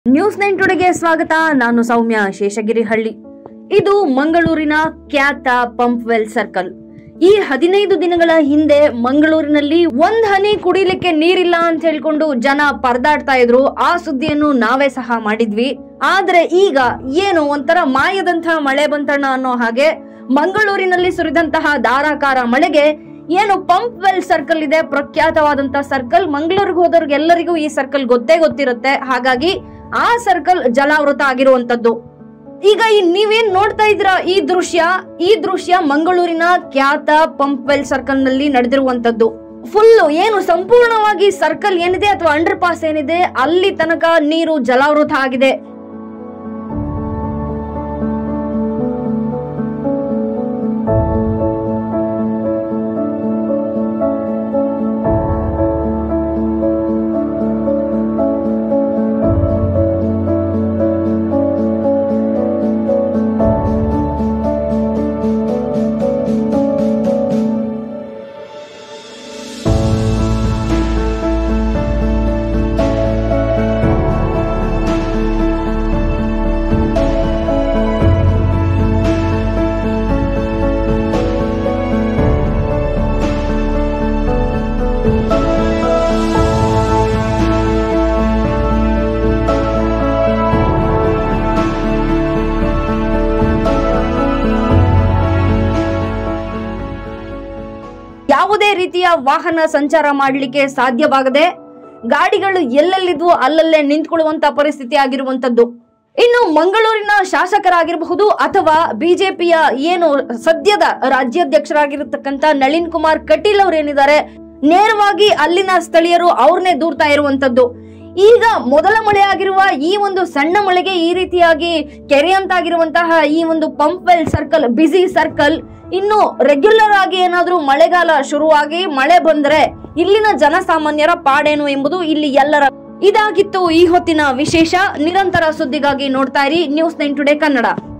news nine ಟುಡೆಗೆ ಸ್ವಾಗತ ನಾನು ಸೌಮ್ಯ ಶೇಷಗಿರಿಹಳ್ಳಿ ಇದು ಮಂಗಳೂರಿನ ಖ್ಯಾತ ಪಂಪ್ವೆಲ್ ಸರ್ಕಲ್ ಈ ಹದಿನೈದು ದಿನಗಳ ಹಿಂದೆ ಮಂಗಳೂರಿನಲ್ಲಿ ಒಂದ್ ಹನಿ ಕುಡಿಲಿಕ್ಕೆ ನೀರಿಲ್ಲ ಅಂತ ಹೇಳ್ಕೊಂಡು ಜನ ಪರದಾಡ್ತಾ ಇದ್ರು ಆ ಸುದ್ದಿಯನ್ನು ನಾವೇ ಸಹ ಮಾಡಿದ್ವಿ ಆದ್ರೆ ಈಗ ಏನು ಒಂಥರ ಮಾಯದಂತಹ ಮಳೆ ಬಂತಣ್ಣ ಅನ್ನೋ ಹಾಗೆ ಮಂಗಳೂರಿನಲ್ಲಿ ಸುರಿದಂತಹ ಧಾರಾಕಾರ ಮಳೆಗೆ ಏನು ಪಂಪ್ ವೆಲ್ ಸರ್ಕಲ್ ಇದೆ ಪ್ರಖ್ಯಾತವಾದಂತಹ ಸರ್ಕಲ್ ಮಂಗಳೂರಿಗೆ ಹೋದವ್ರಿಗೆ ಎಲ್ಲರಿಗೂ ಈ ಸರ್ಕಲ್ ಗೊತ್ತೇ ಗೊತ್ತಿರುತ್ತೆ ಹಾಗಾಗಿ ಆ ಸರ್ಕಲ್ ಜಲಾವೃತ ಆಗಿರುವಂತದ್ದು ಈಗ ಈ ನೀವೇನ್ ನೋಡ್ತಾ ಇದ್ದೀರಾ ಈ ದೃಶ್ಯ ಈ ದೃಶ್ಯ ಮಂಗಳೂರಿನ ಖ್ಯಾತ ಪಂಪ್ ವೆಲ್ ಸರ್ಕಲ್ ನಲ್ಲಿ ನಡೆದಿರುವಂತದ್ದು ಫುಲ್ ಏನು ಸಂಪೂರ್ಣವಾಗಿ ಸರ್ಕಲ್ ಏನಿದೆ ಅಥವಾ ಅಂಡರ್ ಪಾಸ್ ಏನಿದೆ ಅಲ್ಲಿ ತನಕ ನೀರು ಜಲಾವೃತ ಆಗಿದೆ ಯಾವುದೇ ರೀತಿಯ ವಾಹನ ಸಂಚಾರ ಮಾಡಲಿಕ್ಕೆ ಸಾಧ್ಯವಾಗದೆ ಗಾಡಿಗಳು ಎಲ್ಲೆಲ್ಲಿದ್ವು ಅಲ್ಲಲ್ಲೇ ನಿಂತ್ಕೊಳ್ಳುವಂತ ಪರಿಸ್ಥಿತಿ ಆಗಿರುವಂತದ್ದು ಇನ್ನು ಮಂಗಳೂರಿನ ಶಾಸಕರಾಗಿರಬಹುದು ಅಥವಾ ಬಿಜೆಪಿಯ ಏನು ಸದ್ಯದ ರಾಜ್ಯಾಧ್ಯಕ್ಷರಾಗಿರತಕ್ಕಂತ ನಳಿನ್ ಕುಮಾರ್ ಕಟೀಲ್ ಅವ್ರು ಏನಿದ್ದಾರೆ ನೇರವಾಗಿ ಅಲ್ಲಿನ ಸ್ಥಳೀಯರು ಅವ್ರನ್ನೇ ದೂರ್ತಾ ಇರುವಂತದ್ದು ಈಗ ಮೊದಲ ಮಳೆ ಆಗಿರುವ ಈ ಒಂದು ಸಣ್ಣ ಮಳೆಗೆ ಈ ರೀತಿಯಾಗಿ ಕೆರೆಯಂತಾಗಿರುವಂತಹ ಈ ಒಂದು pump well circle BC circle ಇನ್ನು ರೆಗ್ಯುಲರ್ ಆಗಿ ಏನಾದ್ರೂ ಮಳೆಗಾಲ ಶುರುವಾಗಿ ಮಳೆ ಬಂದ್ರೆ ಇಲ್ಲಿನ ಜನಸಾಮಾನ್ಯರ ಪಾಡೇನು ಎಂಬುದು ಇಲ್ಲಿ ಎಲ್ಲರ ಇದಾಗಿತ್ತು ಈ ಹೊತ್ತಿನ ವಿಶೇಷ ನಿರಂತರ ಸುದ್ದಿಗಾಗಿ ನೋಡ್ತಾ ಇರಿ ನ್ಯೂಸ್ ನೈನ್ ಟುಡೇ ಕನ್ನಡ